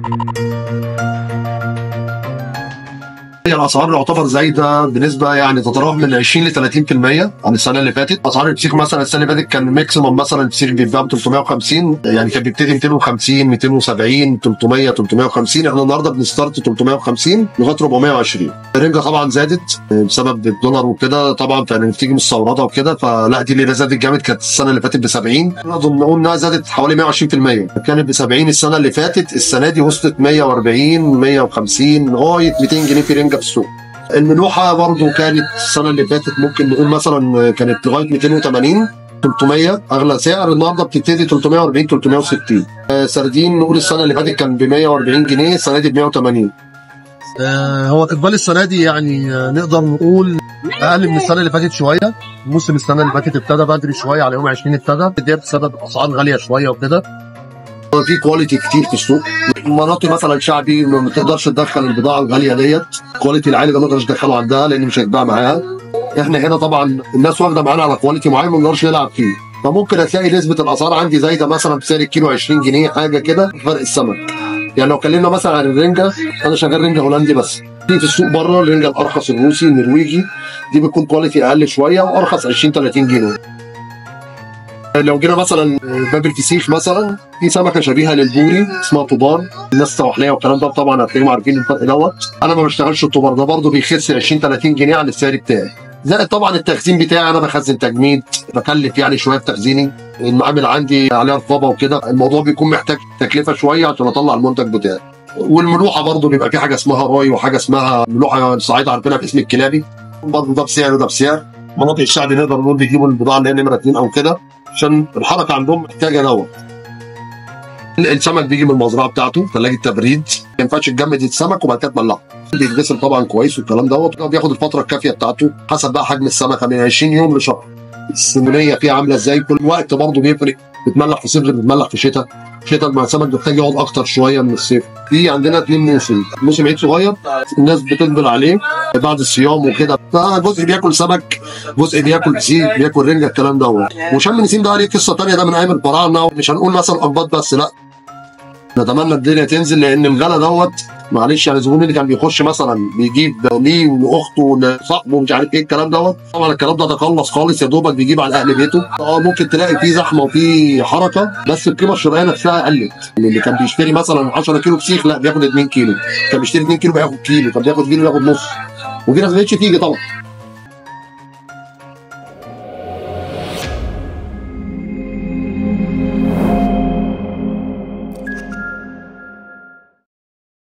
هي الاسعار يعتبر زايده بنسبه يعني تتراوح من 20 ل 30% عن السنه اللي فاتت اسعار الفسيخ مثلا السنه اللي فاتت كان ماكسيموم مثلا الفسيخ بيتباع ب 350 يعني كان بيبتدي 250 270 300 350 احنا النهارده بنستارت 350 لغايه 420 الرنجه طبعا زادت بسبب الدولار وكده طبعا فبتيجي مستورده وكده فلا دي اللي زادت جامد كانت السنه اللي فاتت ب 70 نقدر نقول انها زادت حوالي 120% كانت ب 70 السنه اللي فاتت السنه دي وصلت 140 150 لغايه 200 جنيه في رنجه في السوق الملوحه برضو كانت السنه اللي فاتت ممكن نقول مثلا كانت لغايه 280 300 اغلى سعر النهارده بتبتدي 340 360 آه، سردين نقول السنه اللي فاتت كان ب 140 جنيه السنه دي ب 180 آه، هو اقبال السنه دي يعني آه، نقدر نقول اقل من السنه اللي فاتت شويه موسم السنه اللي فاتت ابتدى بدري شويه على يوم 20 ابتدى ده بسبب اسعار غاليه شويه وكده في كواليتي كتير في السوق مناطق مثلا شعبي ما تقدرش تدخل البضاعه الغاليه ديت كواليتي العالي ده ما تقدرش تدخله عندها لان مش هيتباع معاها احنا هنا طبعا الناس واخده معانا على كواليتي معين ما نقدرش نلعب فيه فممكن هتلاقي نسبه الاسعار عندي زايده مثلا بسعر الكيلو 20 جنيه حاجه كده فرق السمك يعني لو اتكلمنا مثلا عن الرنجه انا شغال رنجه هولندي بس في في السوق بره الرنجه الارخص الروسي النرويجي دي بتكون كواليتي اقل شويه وارخص 20 30 جنيه لو جينا مثلا باب الفسيخ مثلا في سمكه شبيهه للبوري اسمها طوبار الناس سواحليه والكلام ده طبعا هتلاقيهم عارفين الفرق دوت انا ما بشتغلش الطوبار ده برضه بيخس 20 30 جنيه عن السعر بتاعي زائد طبعا التخزين بتاعي انا بخزن تجميد بكلف يعني شويه في تخزيني المعامل عندي عليها رقابه وكده الموضوع بيكون محتاج تكلفه شويه عشان اطلع المنتج بتاعي والملوحه برضه بيبقى في حاجه اسمها راي وحاجه اسمها ملوحه الصعايده عارفينها باسم الكلابي برضه ده بسعر وده بسعر مناطق الشعب نقدر نقول بيجيبوا البضاعه اللي هي نمره اثنين او كده عشان الحركه عندهم محتاجه دوت السمك بيجي من المزرعه بتاعته ثلاجه تبريد ما ينفعش تجمد السمك وبعد كده تملحه بيتغسل طبعا كويس والكلام دوت بياخد الفتره الكافيه بتاعته حسب بقى حجم السمكه من 20 يوم لشهر السمونيه فيها عامله ازاي كل وقت برضه بيفرق بتملح في صيف غير بتملح في شتاء شتاء مع السمك بيحتاج يقعد اكتر شويه من الصيف في عندنا اثنين موسم موسم عيد صغير الناس بتقبل عليه بعد الصيام وكده فجزء بياكل سمك جزء بياكل فسيخ بياكل رنجه الكلام دوت وشم النسيم ده عليه قصه ثانيه ده من ايام الفراعنه مش هنقول مثلا اقباط بس لا نتمنى الدنيا تنزل لان الغلا دوت معلش يعني الزبون اللي كان بيخش مثلا بيجيب ليه لاخته لصاحبه مش عارف ايه الكلام دوت طبعا الكلام ده تقلص خالص يا دوبك بيجيب على اهل بيته اه ممكن تلاقي فيه زحمه وفيه حركه بس القيمه الشرائيه نفسها قلت اللي كان بيشتري مثلا 10 كيلو فسيخ لا بياخد 2 كيلو كان بيشتري 2 كيلو بياخد كيلو كان بياخد كيلو بياخد نص وفي ناس ما بقتش تيجي طبعا